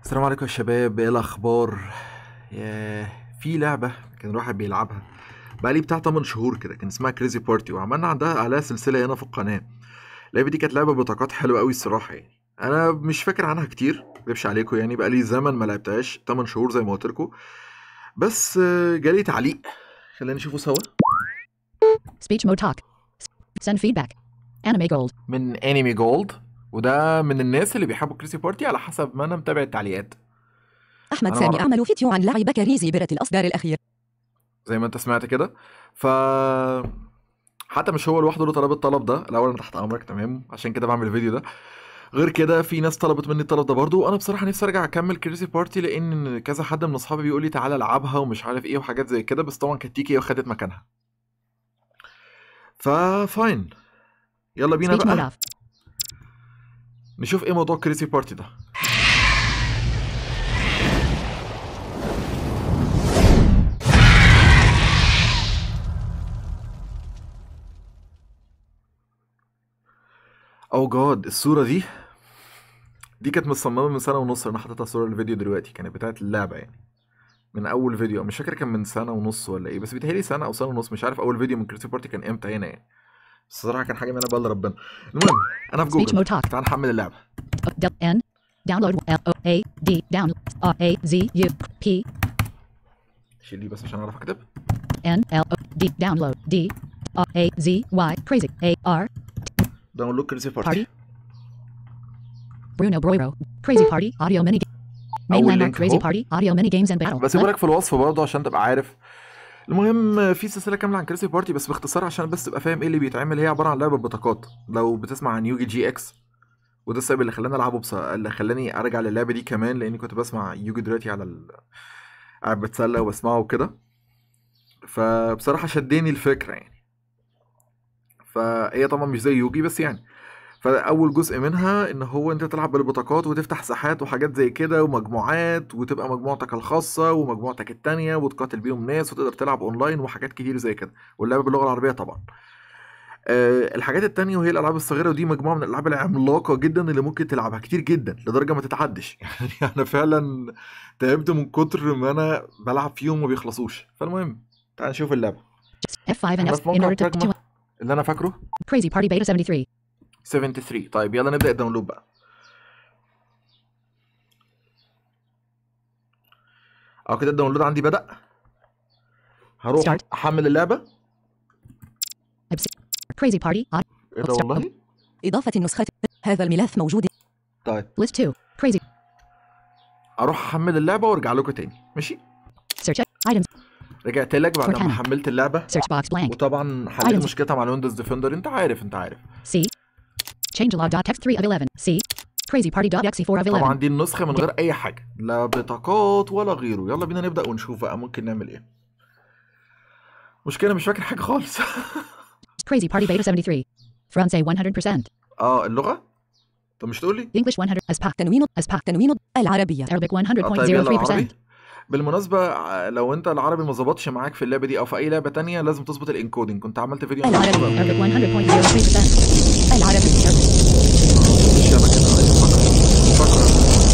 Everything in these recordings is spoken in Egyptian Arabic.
السلام عليكم يا شباب ايه الاخبار ياه في لعبه كان الواحد بيلعبها بقالي بتاع 8 شهور كده كان اسمها كريزي بارتي وعملنا عندها عليها سلسله هنا في القناه اللعبه دي كانت لعبه بطاقات حلوه قوي الصراحه يعني انا مش فاكر عنها كتير مكدبش عليكم يعني بقالي زمن ما لعبتهاش 8 شهور زي ما قلت لكم بس آه، جالي تعليق خلينا نشوفه سوا Speech mode talk. Send feedback. Anime gold. من انمي جولد وده من الناس اللي بيحبوا كريزي بارتي على حسب ما انا متابع التعليقات أحمد أنا سامي معرف. أعمل فيديو عن لعب كريزي برة الأصدار الأخير زي ما انت سمعت كده ف حتى مش هو لوحده اللي طلب الطلب ده الاول انا تحت امرك تمام عشان كده بعمل الفيديو ده غير كده في ناس طلبت مني الطلب ده برضو وانا بصراحه نفسي ارجع اكمل كريزي بارتي لان كذا حد من اصحابي بيقول لي تعالى العبها ومش عارف ايه وحاجات زي كده بس طبعا كانت تيكي وخدت مكانها فاين يلا بينا Speech mode بقى off. نشوف ايه موضوع كريزي بارتي ده او جاد الصورة دي دي كانت متصممة من سنة ونص انا حاططها صورة الفيديو دلوقتي كانت بتاعت اللعبة يعني من اول فيديو مش فاكر كان من سنة ونص ولا ايه بس بيتهيألي سنة او سنة ونص مش عارف اول فيديو من كريزي بارتي كان امتى هنا يعني بس الصراحة كان حاجة من بقى لربنا المهم انا في Speech جوجل mode talk. تعال نحمل اللعبة Uh, del- N. Download L O A D down R A Z U P شيل دي بس عشان اعرف اكتب N L O D download D R A Z Y crazy A R داونلود كريزي party بارتي Bruno Broiro crazy party audio mini game main أول landmark لينك crazy أهو. party audio mini games and battle بسيبه Left- لك في الوصف برضه عشان تبقى عارف المهم في سلسله كامله عن كريزي بارتي بس باختصار عشان بس تبقى فاهم ايه اللي بيتعمل هي عباره عن لعبه بطاقات لو بتسمع عن يوجي جي اكس وده السبب اللي خلاني العبه بص... اللي خلاني ارجع للعبه دي كمان لاني كنت بسمع يوجي دلوقتي على ال... قاعد بتسلى وبسمعه وكده فبصراحه شدني الفكره يعني فهي طبعا مش زي يوجي بس يعني فاول جزء منها ان هو انت تلعب بالبطاقات وتفتح ساحات وحاجات زي كده ومجموعات وتبقى مجموعتك الخاصه ومجموعتك التانية وتقاتل بيهم ناس وتقدر تلعب اونلاين وحاجات كتير زي كده واللعبه باللغه العربيه طبعا آه الحاجات التانية وهي الالعاب الصغيره ودي مجموعه من الالعاب العملاقه جدا اللي ممكن تلعبها كتير جدا لدرجه ما تتعدش يعني انا فعلا تعبت من كتر ما انا بلعب فيهم وما بيخلصوش فالمهم تعال نشوف اللعبه F5 and احنا S في in موقع order to, براجما to اللي انا فاكره crazy party beta 73 73 طيب يلا نبدا الداونلود بقى او كده الداونلود عندي بدأ هروح Start. احمل اللعبة crazy party audio ايه ده والله إضافة النسخة هذا الملف موجود طيب list 2 crazy اروح احمل اللعبة وارجع لكم تاني ماشي search items رجعت لك بعد ما Cortana. حملت اللعبة search box blank وطبعا حليت Items. مشكلتها مع الويندوز ديفندر انت عارف انت عارف C. Changelog.txt 3 of 11. C. CrazyParty.exe 4 of 11. طبعا دي النسخة من غير اي حاجة لا بطاقات ولا غيره يلا بينا نبدأ ونشوف بقى ممكن نعمل ايه مشكلة مش فاكر حاجة خالص Crazy Party Beta 73. Francais 100%. اه اللغة طب مش تقولي English 100 Aspa. تنوين أسبح تنوين العربية Arabic اه طيب يلا 100.03%. عربي بالمناسبة ع- لو انت العربي ما ظبطش معاك في اللعبة دي او في اي لعبة تانية لازم تظبط الانكودنج كنت عملت فيديو عن العربي. الموضوع ده. Arabic 100.03%. العربية مش يلا كده فكر فكر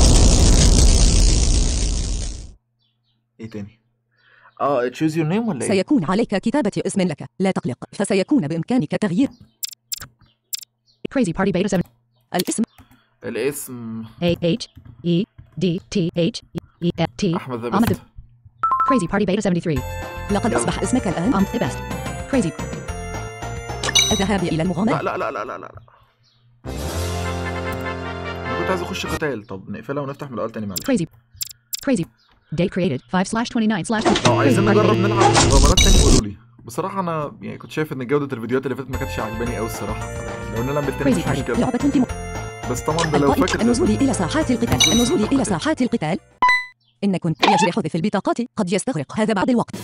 ايه تاني اه تشوز يور نيم ولا ايه سيكون عليك كتابة اسم لك لا تقلق فسيكون بإمكانك تغيير Crazy Party Beta 7. الاسم الاسم A H E D T H E F T. احمد ذا أحمد بيست Crazy Party Beta 73. لقد يلا. أصبح اسمك الآن I'm the best. Crazy. الذهاب إلى لا المغامرة لا لا لا لا لا لا انا كنت عايز اخش قتال طب نقفلها ونفتح من الاول تاني معلش Crazy. Crazy. Date created 5 slash 29 slash. لو عايزين Crazy Party نجرب Beta. نلعب مغامرات تاني قولوا لي بصراحة أنا يعني كنت شايف إن جودة الفيديوهات اللي فاتت ما كانتش عجباني أوي الصراحة لو نلعب بالتاني Crazy مش Party. مشكلة لعبة في م... بس طبعا ده لو القائد فاكر النزول إلى ساحات القتال النزول إلى ساحات القتال إن كنت يجري حذف البطاقات قد يستغرق هذا بعد الوقت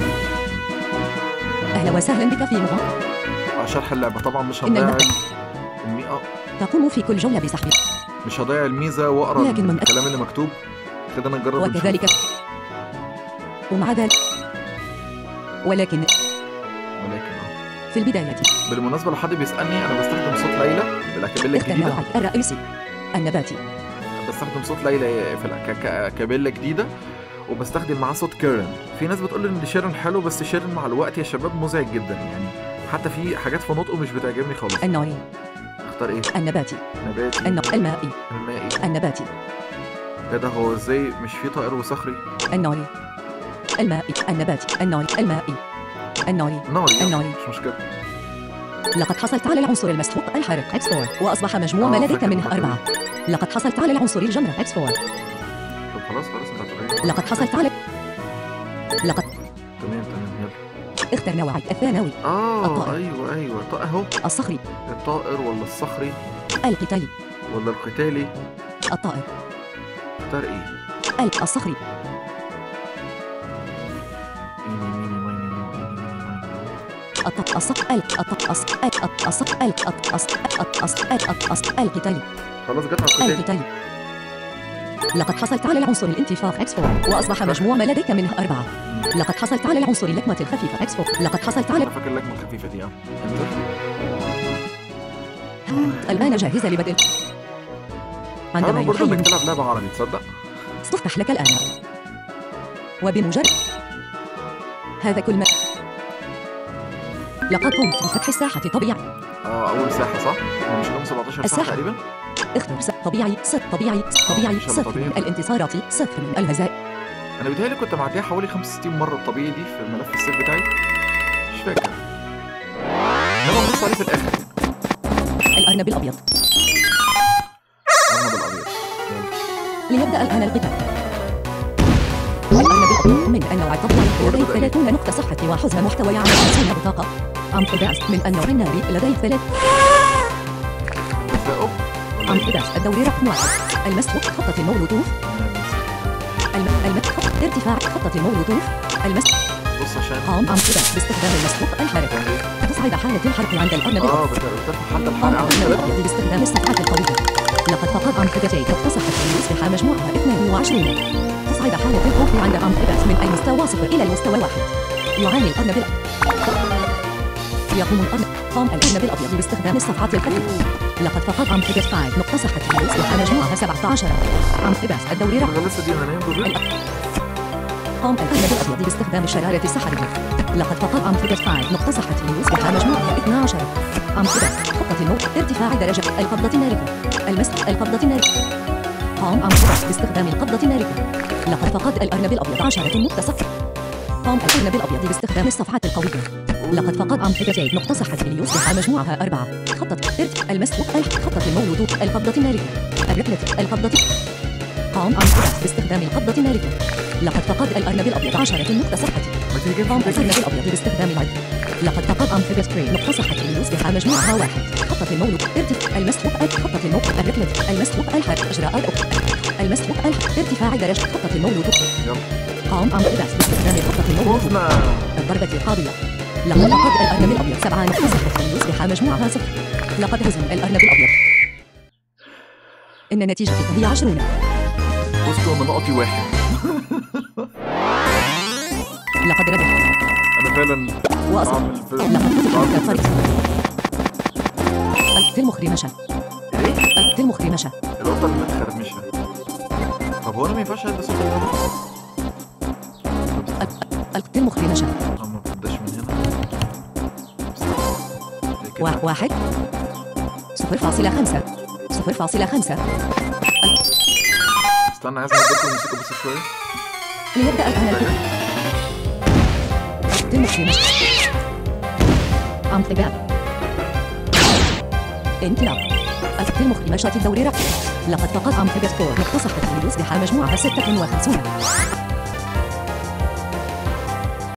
أهلا وسهلا بك في مغامرة آه، شرح اللعبة طبعا مش إن هضيع المبدأ المي... آه تقوم في كل جولة بسحب مش هضيع الميزة وأقرا لكن من- الكلام اللي مكتوب كده نجرب ونشوف. وكذلك ومع ذلك ولكن ولكن آه. في البداية بالمناسبة لو حد بيسألني أنا بستخدم صوت ليلى بالأكابيل اختر الجديدة نوعك الرئيسي النباتي بستخدم صوت ليلى في ال- ك- ك- كابيلا جديده وبستخدم معاه صوت كيرن في ناس بتقول ان شيرن حلو بس شيرن مع الوقت يا شباب مزعج جدا يعني حتى في حاجات في نطقه مش بتعجبني خالص الناري اختار ايه النباتي نباتي الن- المائي المائي النباتي ايه ده هو ازاي مش في طائر وصخري الناري المائي النباتي الناري المائي الناري ناري يعني، الناري. مش مشكله لقد حصلت على العنصر المسحوق الحرق X4. وأصبح مجموع آه، ما لديك فاكر- منه فاكر. أربعة لقد حصلت على العنصر الجمرة X4. طب خلاص خلاص انت هتقول لقد حصلت على لقد تمام تمام يلا اختر نوعي الثانوي اه الطائر. ايوه ايوه طائر اهو الصخري الطائر ولا الصخري القتالي ولا القتالي الطائر اختار ايه ال- الصخري ايني ميني مايني مو ايني ميني مايني مو. الط الصق ال الط الص ال الط الصق ال الط الص الط الص ال الط الص القتالي خلاص جت على القتالي القتالي لقد حصلت على العنصر الانتفاخ X4. وأصبح مجموع ما لديك منه أربعة لقد حصلت على العنصر اللكمة الخفيفة X4. لقد حصلت على انا فاكر اللكمه الخفيفه دي اه انتر الآن جاهزة لبدء عندما انا برضه انك يحين تلعب لعبه عربي تصدق تفتح لك الآن وبمجرد هذا كل ما لقد قمت بفتح الساحة طبيعي اه اول ساحه صح هو مش كام 17 ساعه الساحة. تقريبا اختر س- طبيعي صفر طبيعي ص- طبيعي إن شاء الله صفر طبيعي. من الانتصارات صفر من الهزائم انا بيتهيألي كنت معديها حوالي 65 مره الطبيعي دي في الملف السيف بتاعي مش فاكر انا ببص عليه في الاخر الأرنب الأبيض الارنب الابيض يلا. ليبدأ الآن القتال الأرنب الأبيض من النوع الطبيعي لديه 30 نقطة صحة وحزمة محتوية على 50 بطاقة أمفيباس من النوع الناري لديه ثلاث ازاي أوب؟ ولا إيه؟ أمفيباس الدوري رقم واحد المسحوق خطة المولوتوف الم... الم... خط ارتفاع خطة المولوتوف المس بص عشان قام أمفيباس باستخدام المسحوق الحركة تعمل ايه؟ تصعد حالة الحرق عند الأرنب اه الأبيض بترفع حد قام الحرق عامل الأرنب كده الأبيض باستخدام الصفحات القوية لقد فقد أمفيباسي اقتصحت ليصبح مجموعها 22 تصعد حالة الخوف عند أمفيباس من المستوى صفر إلى المستوى واحد يعاني الأرنب الأبيض يقوم الأرنب قام الأرنب الأبيض باستخدام الصفحات الخفيفة لقد فقد أمفيباس 5 نقطة صحة ليصبح مجموعها 17 أمفيباس الدوري رقم انا لسه دي انا نايم دول قام الأرنب الأبيض باستخدام الشرارة السحرية لقد فقد أمفيباس 5 نقطة صحة ليصبح مجموعها 12 أمفيباس خطة الموت ارتفاع درجة القبضة النارية المسح القبضة النارية قام أمفيباس باستخدام القبضة النارية لقد فقد الأرنب الأبيض 10 نقطة صفر قام الأرنب الأبيض باستخدام الصفحات القوية لقد فقد أمفيباس نقطة صحة ليصبح مجموعها أربعة خطة ارت المسح خطة المولود القبضة النارية الرحلة القبضة قام أمفيباس باستخدام القبضة النارية لقد فقد الأرنب الأبيض 10 نقطة صحة ما تيجي قام الأرنب الأبيض باستخدام العد لقد فقد أمفيباس 3 نقطة صحة ليصبح مجموعها واحد خطة المولود ارتفاع المسحوق خطة الموت الرحلة المسحوق الحرق إجراءات أخرى المسحوق الحرق ارتفاع درجة خطة المولود يلا قام أمفيباس باستخدام خطة المولود خفنا الضربة القاضية لقد فقد الأرنب الأبيض سبعة نقطة صفر ليصبح مجموعها صفر لقد هزم الأرنب الأبيض إن النتيجة هي عشرون بصوا انا نقطي واحد لقد ربح انا فعلا وأصبح اعمل في لقد فتح بعمل الفريق القتل مخرمشة ايه القتل مخرمشة القطه اللي متخرمشه طب هو انا ما ينفعش ادي صوت اللعبه القتل مخرمشة اه ما بتبداش من هنا استنى. زي كده. وا- واحد صفر فاصلة خمسة صفر فاصلة خمسة استنى عايز اهديكم الموسيقى بس شويه ليبدأ الآن القتل القتل مخرمشة Amphibab. انطلاق القتل مخرمشة الدوري رقم لقد فقد أمفيبس 4 نقطة صحة ليصبح مجموعها 56